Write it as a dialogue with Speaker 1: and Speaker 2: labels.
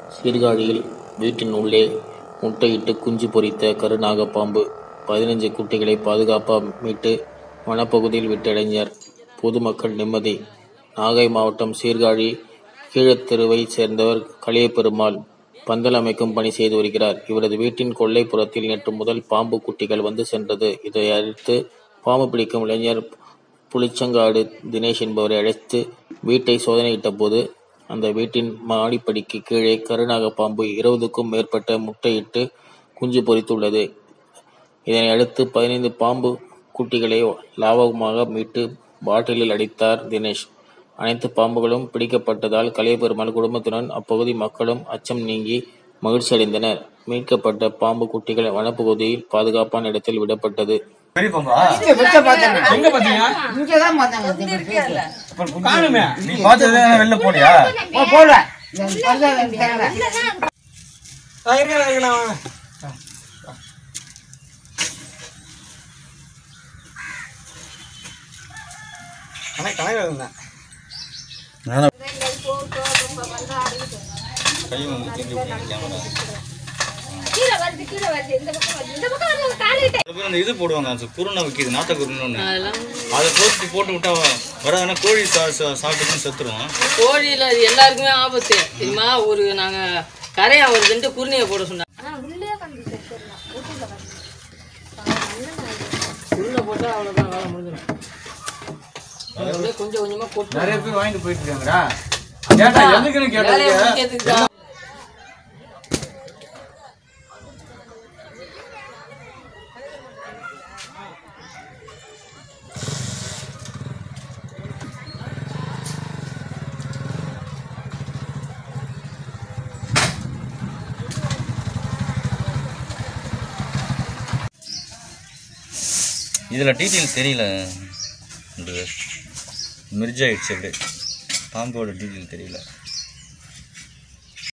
Speaker 1: சீர்காழியில் வீட்டின் உள்ளே முட்டையிட்டு குஞ்சு பொரித்த கருநாகப்பாம்பு பதினைஞ்சு குட்டிகளை பாதுகாப்பாக மீட்டு வனப்பகுதியில் விட்ட இளைஞர் பொதுமக்கள் நிம்மதி நாகை மாவட்டம் சீர்காழி கீழத்தெருவைச் சேர்ந்தவர் கலியபெருமாள் பந்தல் அமைக்கும் பணி செய்து வருகிறார் இவரது வீட்டின் கொல்லைப்புறத்தில் நேற்று முதல் பாம்பு குட்டிகள் வந்து சென்றது இதை அடுத்து பாம்பு பிடிக்கும் இளைஞர் புளிச்சங்காடு தினேஷ் என்பவரை அழைத்து வீட்டை சோதனையிட்ட போது அந்த வீட்டின் மாடிப்படிக்கு கீழே கருநாக பாம்பு இருபதுக்கும் மேற்பட்ட முட்டையிட்டு குஞ்சு பொரித்துள்ளது இதனை அடுத்து பதினைந்து பாம்பு குட்டிகளை லாபகமாக மீட்டு பாட்டிலில் அடைத்தார் தினேஷ் அனைத்து பாம்புகளும் பிடிக்கப்பட்டதால் கலையபெருமாள் குடும்பத்துடன் அப்பகுதி மக்களும் அச்சம் நீங்கி மகிழ்ச்சி அடைந்தனர் மீட்கப்பட்ட பாம்பு குட்டிகள் வனப்பகுதியில் பாதுகாப்பான இடத்தில் விடப்பட்டது
Speaker 2: பெரிய பாம்பா
Speaker 3: இங்க வெச்ச பார்த்தேங்க.
Speaker 2: எங்க பாத்தீங்க
Speaker 3: இங்கதான் பார்த்தாங்க இந்த வீட்டுல.
Speaker 2: அப்புறம் குஞ்சு நீ பார்த்தது வெளில போனியா
Speaker 3: போ, போல. இந்த பந்தல் இந்த தரல.
Speaker 2: கணக்கு கணக்கு இருந்தேன் கை வந்து தூக்கி விட்டுருங்க கேமரா
Speaker 4: கீழே வருது கீழே வருது இந்த பக்கம் வருது இந்த பக்கம் வருது காலிட்டேன்
Speaker 2: சில பேர் அந்த இது போடுவாங்க அந்த குருணை வைக்கிது நாட்ட குருணை ஒன்று அதை போட்டு போட்டு விட்டா வராதுன்னா கோழி சா- சா- சாப்பிட்டு செத்துரும்
Speaker 5: கோழியில் அது எல்லாருக்குமே ஆபத்து தெரியுமா ஒரு நாங்கள் கரையா வருதுன்ட்டு குருணையை போட சொன்னாங்க
Speaker 4: ஆனா உள்ளே வந்து செத்துடலாம் வீட்டுல வந்து
Speaker 5: குருணை போட்டால் அவ்வளோதான் வேலை முடிஞ்சிடும் அப்படியே கொஞ்சம் கொஞ்சமாக கொட்டு
Speaker 2: நிறைய பேர் வாங்கிட்டு போயிட்டு இருக்காங்கடா கேட்டா எதுக்குன்னு
Speaker 5: வேலையை
Speaker 2: கேட்டாங்க
Speaker 5: முடிக்கிறதுக்கு தான்
Speaker 2: இதில் டீட்டெயில் தெரியல மிர்ஜ் ஆயிடுச்சு அப்படியே பாம்போட டீட்டெயில் தெரியல